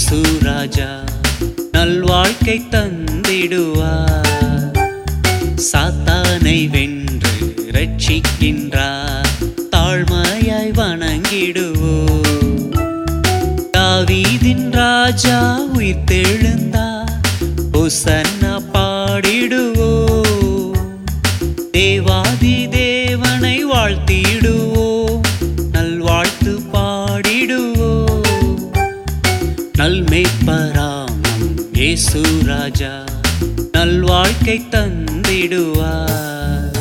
இயேசு ராஜா நல்வாழ்க்கை தந்திடுவார் சாத்தானை வென்று ரட்சிக்கின்றார் தாழ்மையாய் வணங்கிடுவோம் தாவீதின் ராஜா உயிர்த்தெழுந்தார் ஒசன்னா பாடிடுவோம் தேவாதி தேவனை வாழ்த்திடுவோம் நல்வாழ்த்து பாடிடுவோம் நல்மேய்ப்பராமம் இயேசு ராஜா நல்வாழ்க்கை தந்திடுவார்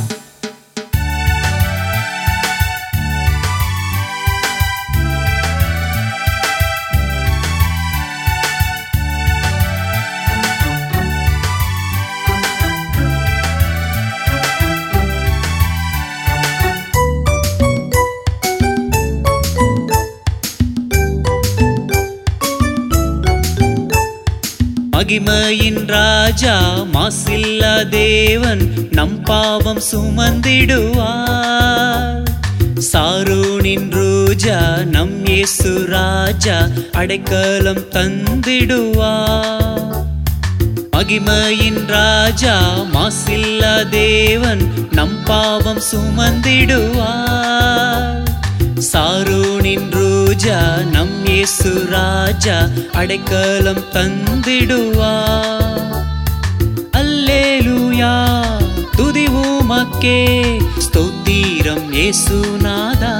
மகிமையின் ராஜா மாசில்லா தேவன் நம் பாவம் சுமந்திடுவார் சாரோனின் ரோஜா நம் இயேசு ராஜா அடைக்கலம் தந்திடுவார் மகிமையின் ராஜா மாசில்லா தேவன் நம் பாவம் சுமந்திடுவார் சாரோனின் ரோஜா நம் இயேசு ராஜா அடைக்கலம் தந்திடுவார் அல்லேலூயா துதி உமக்கே ஸ்தோத்திரம் இயேசுநாதா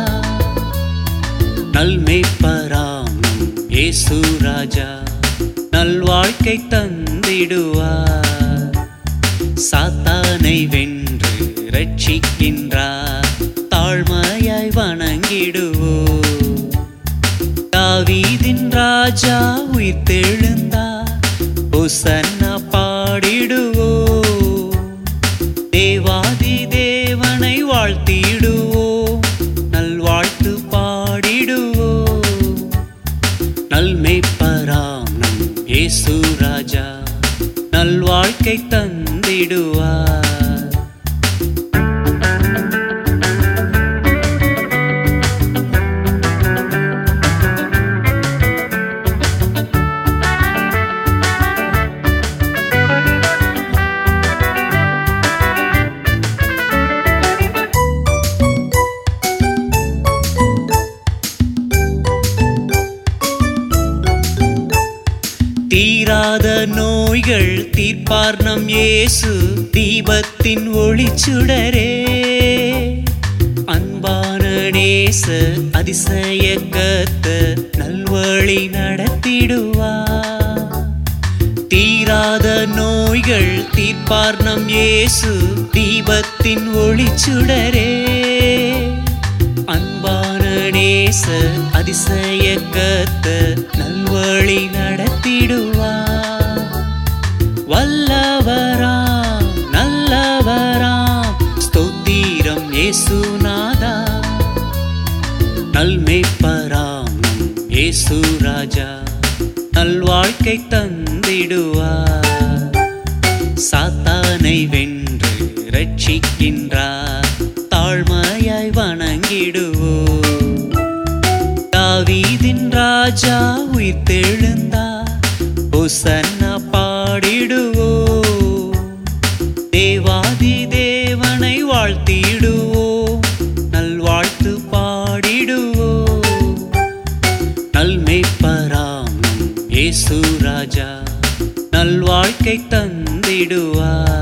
நல்மேய்ப்பராம் நம் இயேசு ராஜா நல்வாழ்க்கை தந்திடுவார் சாத்தானை வென்று ரட்சிக்கின்றார் தாழ்மையாய் வணங்கிடுவோம் தாவீதின் ராஜா உயிர்த்தெழுந்தார் ஒசன்னா பாடிடுவோம் தேவாதி தேவனை வாழ்த்திடுவோம் நல்வாழ்த்து பாடிடுவோம் நல்மேய்ப்பராம் நம் இயேசு ராஜா நல்வாழ்க்கை தந்திடுவார் தீராத நோய்கள் தீர்ப்பார் நம் இயேசு தீபத்தின் ஒளிச்சுடரே அன்பான நேச அதிசய கத்த நல்வழி நடத்திடுவார் தீராத நோய்கள் தீர்ப்பார் நம் இயேசு தீபத்தின் ஒளிச்சுடரே அன்பான நேச அதிசய கத்த நல்வழி நடத்திடுவார் வல்லவராம் நல்லவராம் ஸ்தோத்திரம் இயேசுநாதா நல்மேய்ப்பராம் நம் இயேசு ராஜா நல்வாழ்க்கை தந்திடுவார் சாத்தானை வென்று ரட்சிக்கின்றார் தாழ்மையாய் வணங்கிடுவோம் தாவீதின் ராஜா உயிர்த்தெழுந்தார் ஒசன்னா பாடிடுவோம் தேவாதி தேவனை வாழ்த்திடுவோம் நல்வாழ்த்து பாடிடுவோம் நல்மேய்ப்பராம் நம் இயேசு ராஜா நல்வாழ்க்கை தந்திடுவார்